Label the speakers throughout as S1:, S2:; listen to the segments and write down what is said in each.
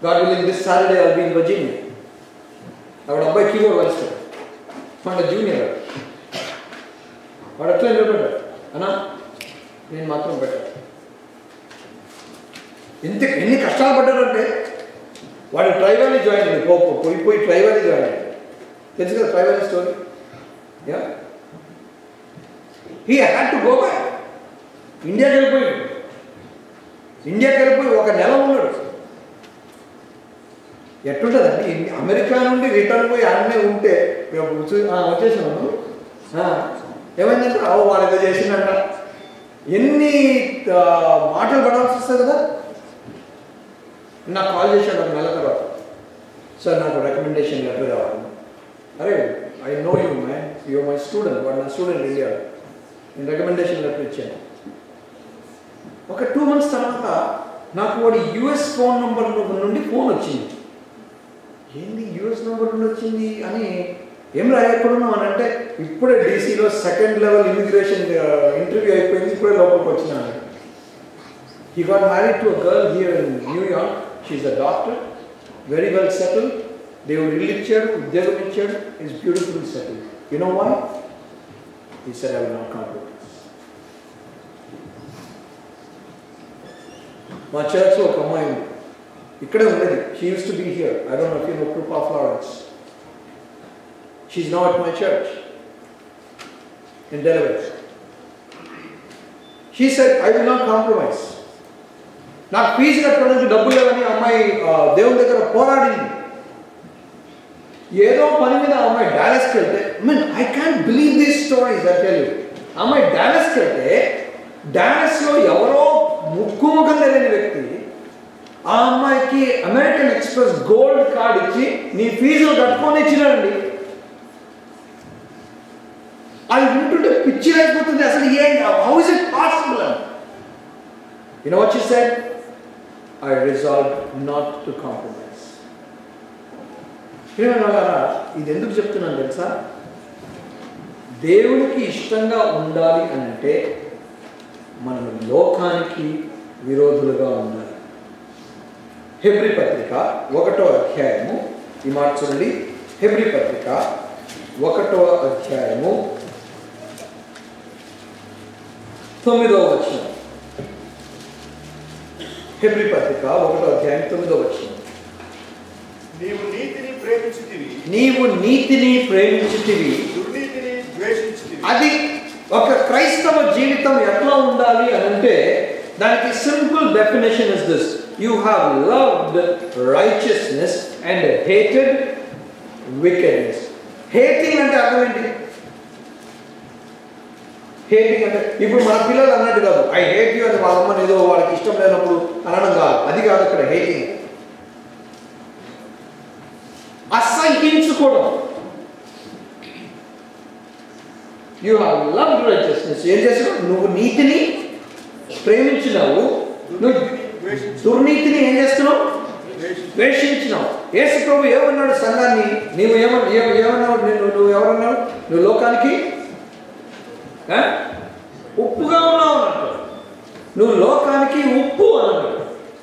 S1: God will this Saturday I'll be in Virginia ఆవిడ అబ్బాయి keyboard వాయిస్తాడు మన జూనియర్ వాడు ఎట్లా నిలబడ్డాడు అన్నా నేను మాత్రం పెట్టాను ఎంత ఎన్ని కష్టాలు పడ్డాడంటే వాడు ట్రైవాలీ జాయిన్ అయ్యింది పో పో- పోయి పోయి ట్రైవాలీ జాయిన్ అయ్యింది తెలుసు కదా Tri Valley story yeah he had to go back ఇండియాకి వెళ్ళిపోయాడు ఇండియాకి వెళ్ళిపోయి ఒక నెల ఉన్నాడు ఎట్లుంటుందండి ఇండి- అమెరికా నుండి రిటర్న్ పోయి అన్నీ ఉంటే ఇక వచ్చి- ఆ, వచ్చేసాను ఆ, ఏమైందంటే ఓ వాడు ఏదో చేసిందంట ఎన్ని ఆ, మాటలు పడాల్సి వస్తుంది కదా నాకు కాల్ చేశాడు ఒక నెల తర్వాత సార్ నాకు రికమెండేషన్ లెటర్ కావాలి అరే I know you man you my student వాడు నా స్టూడెంట్ ఇండియాలో నేను రికమెండేషన్ లెటర్ ఇచ్చాను ఒక టూ మంత్స్ తర్వాత నాకు వాడి యుఎస్ ఫోన్ నెంబర్ నుండి ఫోన్ వచ్చింది ఏంది యుఎస్ నెంబర్ నుండి వచ్చింది అని ఏం రా ఎక్కడున్నావు అని అంటే ఇప్పుడే డీసీలో సెకండ్ లెవెల్ ఇమిగ్రేషన్ ఇంటర్వ్యూ అయిపోయింది ఇప్పుడే లోపలికి వచ్చినా He got married to a girl here in New York. She's a doctor, very well settled. దేవుడు ఇల్లు ఇచ్చాడు ఉద్యోగం ఇచ్చాడు is beautiful settle you know why ఈ sir I will not compromise మా చర్చ్ ఒక అమ్మాయి ఉంది ఇక్కడే ఉండేది she used to be here I don't know if you know Krupa Florence she now at my church in delivery she said I will not compromise నాకు fees కట్టడానికి డబ్బులు లేవని ఆ అమ్మాయి ఆ, దేవుని దగ్గర పోరాడింది ఏదో పని మీద ఆ అమ్మాయి డాలస్కి వెళ్తే mean I can believe these stories I tell you అమ్మాయి డాలస్కి వెళ్తే డాలస్లో ఎవరో ముక్కు ముఖం తెలియని వ్యక్తి ఆ అమ్మాయికి అమెరికన్ ఎక్స్ప్రెస్ గోల్డ్ కార్డ్ ఇచ్చి నీ ఫీజులు కట్టుకొని ఇచ్చినాడండి అది వింటుంటే పిచ్చి అయిపోతుంది అసలు ఏం హౌ ఇస్ ఇట్ పాసిబుల్ అని You know what she said? I resolved not to compromise. ప్రియమైనవారా ఇది ఎందుకు చెప్తున్నాను తెలుసా దేవునికి ఇష్టంగా ఉండాలి అని అంటే మనం లోకానికి విరోధులుగా ఉండాలి హెబ్రి పత్రిక ఒకటో అధ్యాయము ఈ మాట చూడండి హెబ్రి పత్రిక ఒకటో అధ్యాయము తొమ్మిదవ వచనం హెబ్రి పత్రిక ఒకటో అధ్యాయం తొమ్మిదో వచ్చిన
S2: నీవు నీతిని ప్రేమించితివి
S1: నీవు నీతిని ప్రేమించితివి
S2: దుర్నీతిని ద్వేషించితివి
S1: అది ఒక క్రైస్తవ జీవితం ఎట్లా ఉండాలి అని అంటే దానికి simple definition is this you have loved righteousness and hated wickedness hating అంటే అర్థం ఏంటి హేటింగ్ అంటే ఇప్పుడు మన పిల్లలు అన్నట్టు కాదు ఐ హేట్ యూ అని వాళ్ళ అమ్మని ఏదో వాళ్ళకి ఇష్టం లేనప్పుడు అనడం కాదు అది కాదు అక్కడ హేటింగ్ అసహించుకోవడం యూ హ్యావ్ లవ్ రైచియస్నెస్ ఏం చేసావు నువ్వు నీతిని ప్రేమించినావు నువ్వు దుర్నీతిని ఏం చేస్తున్నావు
S2: ద్వేషించి
S1: ద్వేషించినావు యేసు ప్రభు ఏమన్నాడు సంఘాన్ని నీవు ఏమన్నా ఏమ- ఏమన్నావు నేను నువ్వు ఎవరన్నావు నువ్వు లోకానికి ఆ? ఉప్పుగా ఉన్నావు అన్నట్టు నువ్వు లోకానికి ఉప్పు అన్నాడు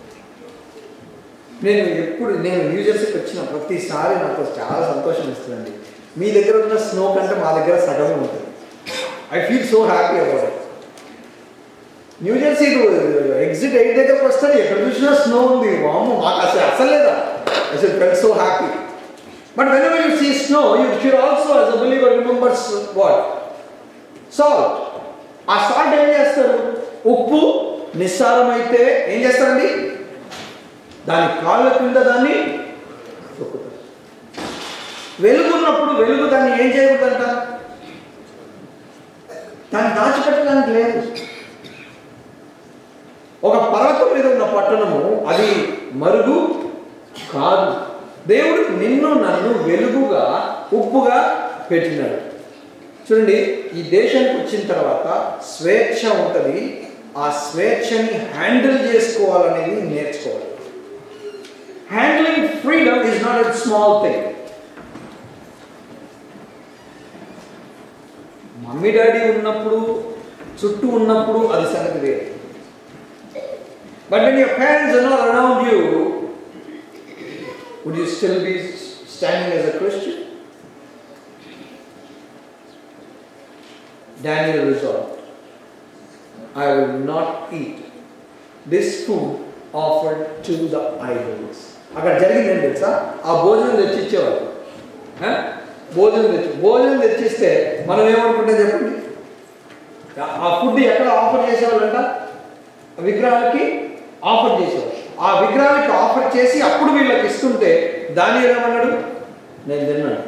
S1: నేను ఎప్పుడు నేను న్యూజెర్సీకి వచ్చిన ప్రతిసారి నాకు చాలా సంతోషం ఇస్తుందండి మీ దగ్గర ఉన్న స్నో కంటే మా దగ్గర సగమే ఉంటుంది I feel so happy about it New Jersey exit eight దగ్గరకు వస్తాను ఎక్కడ చూసినా స్నో ఉంది వాము మాకు అసలు అసలు లేదా అసలు fell so happy but whenever you see snow you should also as a believer remembers what salt ఆ సాల్ట్ ఏం చేస్తారు ఉప్పు నిస్సారమైతే ఏం చేస్తారండి దాని కాళ్ళ కింద దాన్ని తొక్కుతారు వెలుగున్నప్పుడు వెలుగు దాన్ని ఏం చేయకూడదంట దాన్ని దాచిపెట్టడానికి లేదు ఒక పర్వతం మీద ఉన్న పట్టణము అది మరుగు కాదు దేవుడు నిన్ను నన్ను వెలుగుగా ఉప్పుగా పెట్టినాడు చూడండి ఈ దేశానికి వచ్చిన తర్వాత స్వేచ్ఛ ఉంటుంది ఆ స్వేచ్ఛని హ్యాండిల్ చేసుకోవాలనేది నేర్చుకోవాలి handling freedom is not a small thing mummy daddy ఉన్నప్పుడు చుట్టూ ఉన్నప్పుడు అది సంగతి వేరు but when your parents are not around you would you still be standing as a Christian? Daniel resolved, I will not eat this food offered to the idols. అక్కడ జరిగింది ఏంటి తెలుసా ఆ భోజనం తెచ్చిచ్చేవారు ఆ? భోజనం తెచ్చి భోజనం తెచ్చిస్తే మనం ఏమనుకుంటాం చెప్పండి ఆ- ఆ ఫుడ్ ఎక్కడ ఆఫర్ చేసేవాళ్ళంట ఆ విగ్రహాలకి ఆఫర్ చేసేవారు ఆ విగ్రహానికి ఆఫర్ చేసి అప్పుడు వీళ్ళకి ఇస్తుంటే దాని ఏమన్నాడు నేను తిన్నాను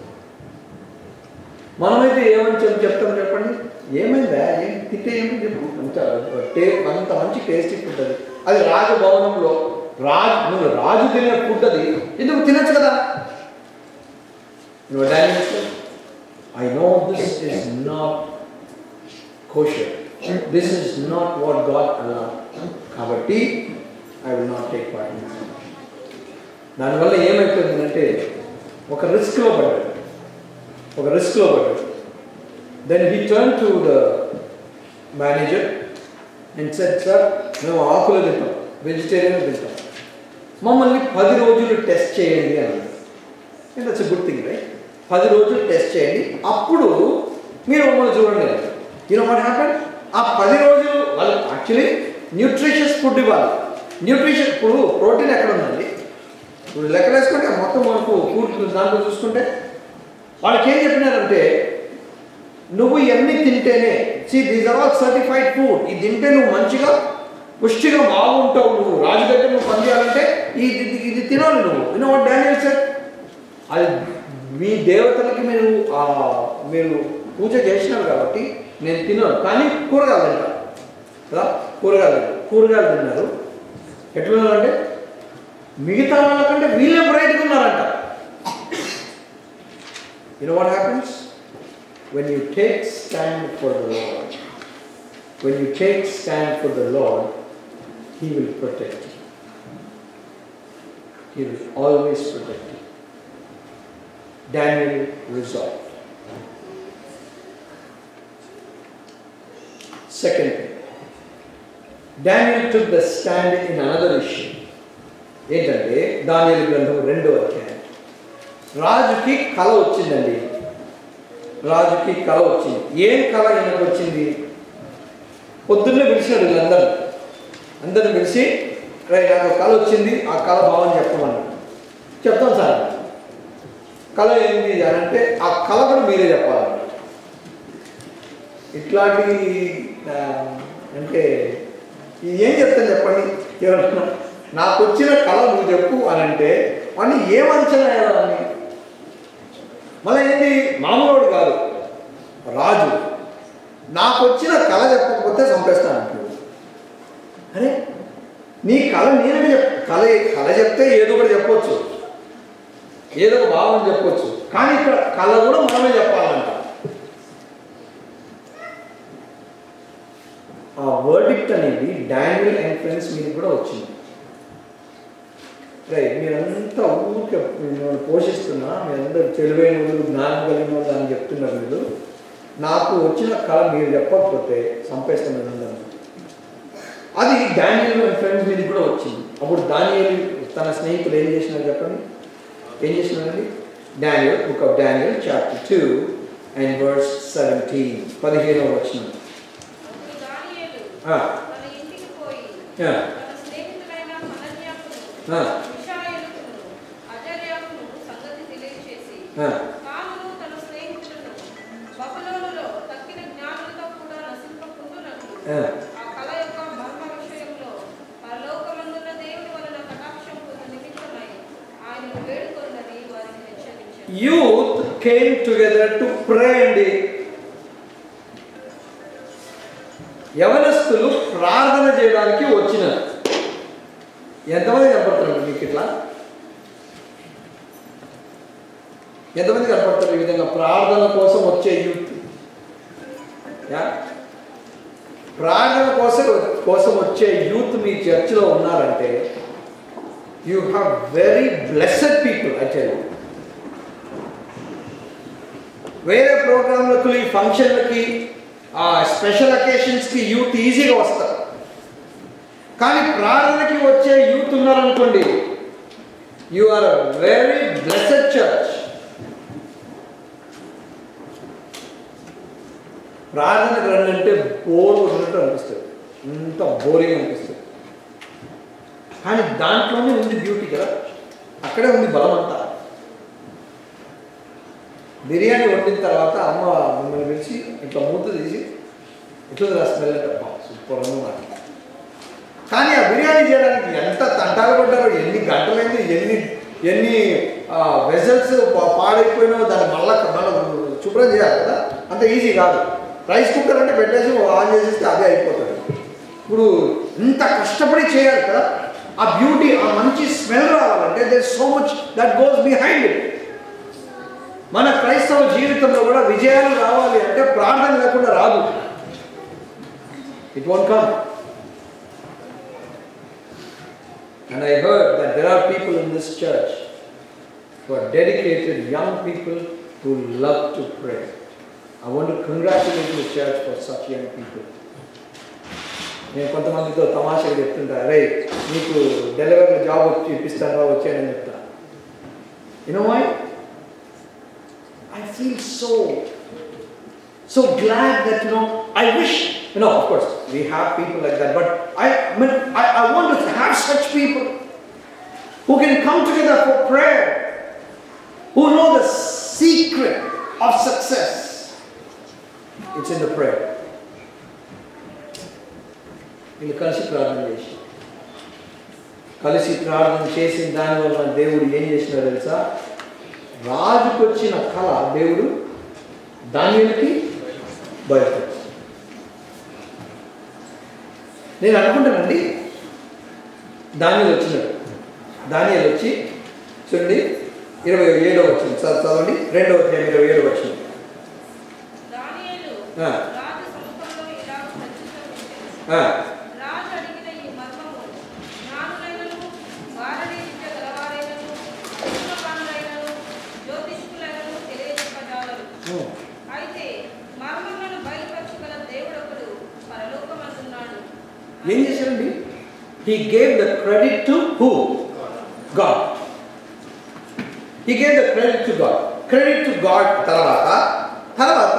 S1: మనమైతే ఏమని చెప్ చెప్తాం చెప్పండి ఏమైందా ఏం తింటే ఏమని చెప్పు అంత టే అంత మంచి టేస్టీ ఫుడ్ అది అది రాజభవనంలో రాజు నువ్వు రాజు తినే ఫుడ్ అది ఎందుకు తినచ్చు కదా నువ్వు daddy I know this is not kosher. This is not what God allowed. కాబట్టి I will not take part in దానివల్ల ఏమైపోయిందంటే ఒక రిస్క్లో పడ్డాడు ఒక రిస్క్లో పడ్డాడు then he turn to the manager and said sir మేము ఆకులు తింటాం వెజిటేరియన్ తింటాం మమ్మల్ని పది రోజులు టెస్ట్ చేయండి అన్నాడు దట్స్ గుడ్ థింగ్ రైట్ పది రోజులు టెస్ట్ చేయండి అప్పుడు మీరు మమ్మల్ని చూడండి యూనో వాట్ హ్యాపెన్ ఆ పది రోజులు వాళ్ళు యాక్చువల్లీ న్యూట్రిషియస్ ఫుడ్ ఇవ్వాలి న్యూట్రిషన్ ఇప్పుడు ప్రోటీన్ ఎక్కడ ఉందండి ఇప్పుడు లెక్క వేసుకుంటే మొత్తం మనకు ఫుడ్ దాంట్లో చూసుకుంటే వాళ్ళకి ఏం చెప్పినారంటే నువ్వు ఇవన్నీ తింటేనే see these are all certified food ఇది తింటే నువ్వు మంచిగా పుష్టిగా బాగుంటావు నువ్వు రాజు దగ్గర నువ్వు పనిచేయాలంటే ఇది ఇది- ఇది తినాలి నువ్వు యూనో వాట్ డానియల్ సార్ అది మీ దేవతలకి మీరు ఆ, మీరు పూజ చేసినారు కాబట్టి నేను తిన్నాను కానీ కూరగాయలు తింటా కదా కూరగాయలు తింటారు. కూరగాయలు తిన్నారు ఎట్లున్నారంటే మిగతా వాళ్ళకంటే వీళ్ళే బ్రైట్గా ఉన్నారంట You know what happens? When you take stand for the Lord, when you take stand for the Lord, He will protect you. He will always protect you. Daniel resolved. Second thing, Daniel took the stand in another issue. ఏంటంటే దానియలు గ్రంథం రెండో అధ్యాయం రాజుకి కళ వచ్చిందండి రాజుకి కళ వచ్చింది ఏం కళ ఈయనకు వచ్చింది పొద్దున్నే పిలిచాడు వీళ్ళందరూ అందరిని పిలిచి రే నాకు ఒక కళ వచ్చింది ఆ కళ బావని చెప్పమన్నాడు చెప్తాం సార్ కళ ఏంటి అని అంటే ఆ కళ కూడా మీరే చెప్పాలి ఇట్లాంటి ఆ, అంటే ఇది ఏం చెప్తాను చెప్పండి ఎవరన్నా నాకు వచ్చిన కళ నువ్వు చెప్పు అని అంటే వాడిని ఏం అంచనా వేయాలని మళ్ళీ ఏంటి మామూలుడు కాదు రాజు నాకు వచ్చిన కళ చెప్పకపోతే చంపేస్తాను అంటాడు అరే నీ కళ నేనే చెప్ కళ కళ చెప్తే ఏదో ఒకటి చెప్పొచ్చు ఏదో ఒక భావం చెప్పొచ్చు కానీ ఇక్కడ కళ కూడా మనమే చెప్పాలంట ఆ వర్డిక్ట్ అనేది డానియల్ అండ్ ఫ్రెండ్స్ మీద కూడా వచ్చింది రైట్ మీరంతా ఊరికే మిమ్మల్ని పోషిస్తున్నా మీరందరూ తెలివైన వాళ్ళు జ్ఞానం కలిగిన వాళ్ళు అని చెప్తున్నారు మీరు నాకు వచ్చిన కళ మీరు చెప్పకపోతే చంపేస్తాను అందరూ అది డానియల్ అండ్ ఫ్రెండ్స్ మీద కూడా వచ్చింది అప్పుడు డానియల్ తన స్నేహితులు ఏం చేసినారు చెప్పండి ఏం చేసినారండి Daniel book of Daniel chapter two and verse seventeen పదిహేనవ వచ్చిన
S3: అప్పుడు దానియేలు
S1: ఆ.
S3: తన ఇంటికి పోయి
S1: ఆ.
S3: తన స్నేహితులైన హనన్యాకును,
S1: ఆ.
S3: మిషాయేలుకును, అజర్యాకును సంగతి తెలియచేసి,
S1: ఆ.
S3: తానును తన స్నేహితులను బబులోనులో తక్కిన జ్ఞానులతో కూడా నశింపకుండునట్లు,
S1: ఆ.
S3: ఆ కల యొక్క మర్మ విషయంలో పరలోకమందున్న దేవుని వలన కటాక్షం పొందు నిమిత్తమై ఆయనను వేడుకొనుడని వారిని హెచ్చరించారు
S1: youth came together to pray అండి యవనస్తులు ప్రార్థన చేయడానికి వచ్చినారు ఎంతమంది కనపడుతున్నారు మీకు ఇట్లా ఎంతమంది కనపడతారు ఈ విధంగా ప్రార్థన కోసం వచ్చే యూత్ యా ప్రార్థన కోసం కోసం వచ్చే యూత్ మీ చర్చిలో ఉన్నారంటే you have very blessed people actually వేరే ప్రోగ్రాంలకు ఈ ఫంక్షన్లకి ఆ స్పెషల్ అకేషన్స్కి యూత్ ఈజీగా వస్తారు కానీ ప్రార్థనకి వచ్చే యూత్ ఉన్నారనుకోండి you are a very blessed church ప్రార్థనకు రండి అంటే బోర్ ఉన్నట్టు అనిపిస్తుంది ఇంత బోరింగ్ అనిపిస్తుంది కానీ దాంట్లోనే ఉంది బ్యూటీ కదా అక్కడే ఉంది బలం అంతా బిర్యానీ వండిన తర్వాత అమ్మ మమ్మల్ని పిలిచి ఇట్లా మూత తీసి ఇట్లా రా స్మెల్ అంటే సూపర్ ఉంది నాకు కానీ ఆ బిర్యానీ చేయడానికి ఎంత తంటాలు పడ్డారో ఎన్ని గంటలైంది ఎన్ని ఎన్ని వెజల్స్ పాడైపోయినాయో దాన్ని మళ్ళా మళ్ళీ శుభ్రం చేయాలి కదా అంత ఈజీ కాదు రైస్ కుక్కర్ అంటే పెట్టేసి ఆన్ చేసేస్తే అదే అయిపోతుంది ఇప్పుడు ఇంత కష్టపడి చేయాలి కదా ఆ బ్యూటీ ఆ మంచి స్మెల్ రావాలంటే they so much that goes behind it మన క్రైస్తవ జీవితంలో కూడా విజయాలు రావాలి అంటే ప్రార్థన లేకుండా రాదు it won't come And I heard that there are people in this church who are dedicated young people who love to pray. I want to congratulate the church for such young people. నేను కొంతమందితో తమాషగా చెప్తుంటా అరే నీకు delivery job వచ్చి ఇప్పిస్తారా వచ్చానని చెప్తా you know why I feel so, so glad that, you know, I wish, you know, of course, we have people like that, but I, I mean, I, I want to have such people who can come together for prayer, who know the secret of success. It's in the prayer. వీళ్ళు కలిసి ప్రార్థన చేసి కలిసి ప్రార్థన చేసిన దానివల్ల దేవుడు ఏం చేసినారో తెలుసా రాజుకు వచ్చిన కళ దేవుడు దానికి బయటపడు నేను అనుకుంటానండి దానిలో వచ్చినాడు దానియలు వచ్చి చూడండి ఇరవై ఏడో వచ్చింది సార్ చదవండి రెండో అధ్యాయం ఇరవై ఏడో వచ్చింది
S3: దానియేలు
S1: ఆ.
S3: రాజు సముఖంలో ఇలా ప్రత్యుత్తరించెను.
S1: ఆ,
S3: రాజు అడిగిన ఈ మర్మము జ్ఞానులైనను వారడి విద్య గలవారైనను విద్వానులైనను జ్యోతిష్కులైనను తెలియజెప్పజాలరు
S1: ఉమ్.
S3: అయితే మర్మములను బయలుపరచగల దేవుడొకడు పరలోకమందున్నాడు
S1: ఏం చేశాడండి he gave the credit to who God he gave the credit to God credit to God తర్వాత తర్వాత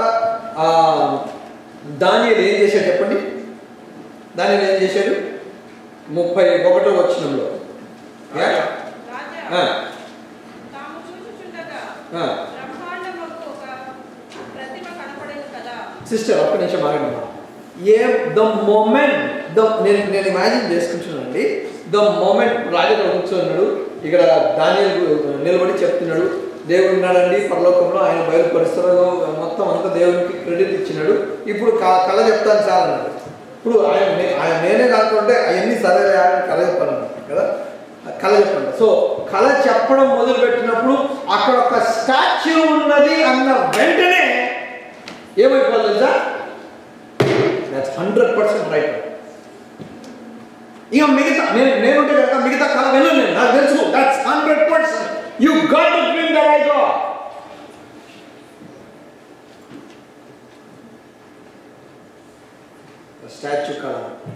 S1: దానియలు ఏం చేశాడు చెప్పండి దానియలు ఏం చేశాడు ముప్పై ఒకటో వచ్చినంలో
S3: రాజా
S1: ఆ.
S3: తాము చూచుచుండగా
S1: ఆ.
S3: బ్రహ్మాండముకు ఒక ప్రతిమ కనపడేది కదా
S1: సిస్టర్ ఒక్క నిమిషం ఆగండి ఏ ద మూమెంట్ ద నేను నేను ఇమాజిన్ చేసుకుంటున్నానండి ద మూమెంట్ రాజుగా కూర్చున్నాడు ఇక్కడ దానియలు నిలబడి చెప్తున్నాడు దేవుడు ఉన్నాడండి పరలోకంలో ఆయన బయలుపరుస్తున్నాడు మొత్తం అంతా దేవునికి క్రెడిట్ ఇచ్చినాడు ఇప్పుడు క- కళ చెప్తాను సార్ అన్నాడు ఇప్పుడు ఆయన నే- ఆయన నేనే కాకుంటే అవన్నీ సరే ఆయన కళ చెప్పాను అన్నాడు కదా కళ చెప్పండి సో కళ చెప్పడం మొదలు పెట్టినప్పుడు అక్కడ ఒక స్టాచ్యూ ఉన్నది అన్న వెంటనే ఏమైపోవాలి తెలుసా దట్స్ హండ్రెడ్ పర్సెంట్ రైట్ ఇక మిగతా నేను నేనుంటే కనుక మిగతా కళ వినను నేను నాకు తెలుసు that's hundred percent you got the dream that I got statue కళ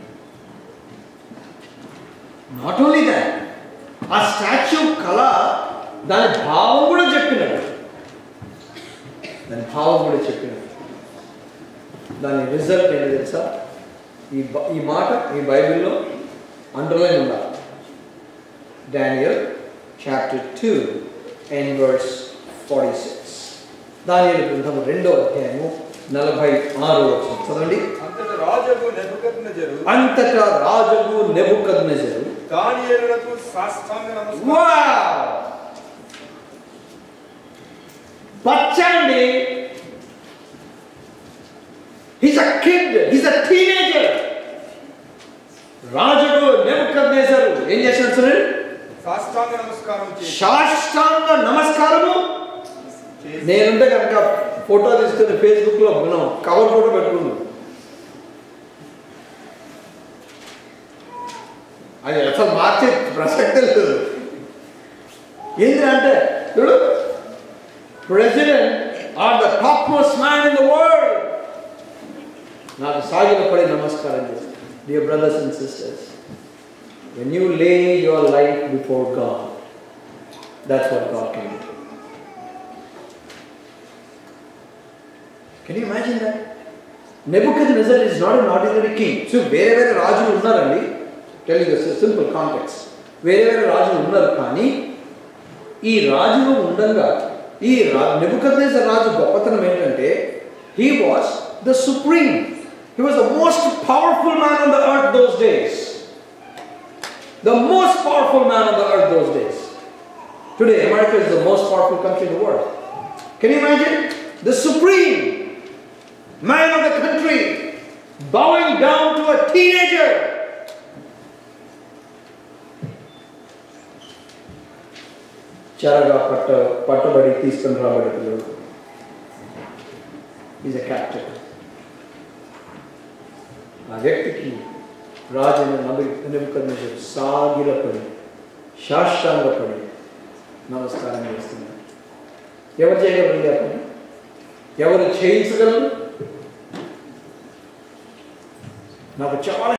S1: నాట్ ఓన్లీ దాట్ ఆ స్టాచ్యూ కళ దాని భావం కూడా చెప్పినాడు దాని భావం కూడా చెప్పినాడు దాని రిజల్ట్ ఏంటి తెలుసా ఈ బ- ఈ మాట ఈ బైబిల్లో అండర్లైన్ ఉండాలి Daniel chapter two and verse forty six Daniel గ్రంథం రెండో అధ్యాయము నలభై ఆరు వచ్చిన చదవండి
S2: అంతట రాజుకు నెబుకద్నెజరు
S1: అంతటా రాజుకు నెబుకద్నెజరు
S2: దానియేలులకు సాష్టాంగ నమస్కారం
S1: వావ్ బచ్చండి He's a kid. He's a teenager. రాజుడు నెబుకద్నెజరు ఏం చేశాడు చూడండి
S2: సాష్టాంగ నమస్కారం చేసి
S1: సాష్టాంగ నమస్కారము
S2: చేసి
S1: నేనుంటే కనుక ఫోటో తీసుకుని ఫేస్బుక్లో మనం కవర్ ఫోటో పెట్టుకున్నాం అది అసలు మార్చే ప్రసక్తే లేదు ఏంటి అంటే చూడు president are the top most man in the world నాకు సాగిన పడి నమస్కారం చేస్తాను dear brothers and sisters when you lay your life before God That's what God can do. Can you imagine that? Nebuchadnezzar is not an ordinary king. So వేరే వేరే రాజులు ఉన్నారండి telling simple context వేరే వేరే రాజులు ఉన్నారు కానీ ఈ రాజులు ఉండగా ఈ రా నెబుకద్నేజర్ రాజు గొప్పతనం ఏంటంటే he was the supreme he was the most powerful man on the earth those days the most powerful man on the earth those days today America is the most powerful country in the world can you imagine the supreme man of the country bowing down to a teenager. చెరగా పట్ట పట్టుబడి తీసుకుని రాబడి పిల్లడు is a captain ఆ వ్యక్తికి రాజైన నబి నిపుకర్ణుడు సాగిలపడి శాస్త్రాంగపడి నమస్కారం చేస్తున్నాడు ఎవరు చేయగలరు ఆ పని ఎవరు చేయించగలరు నాకు చాలా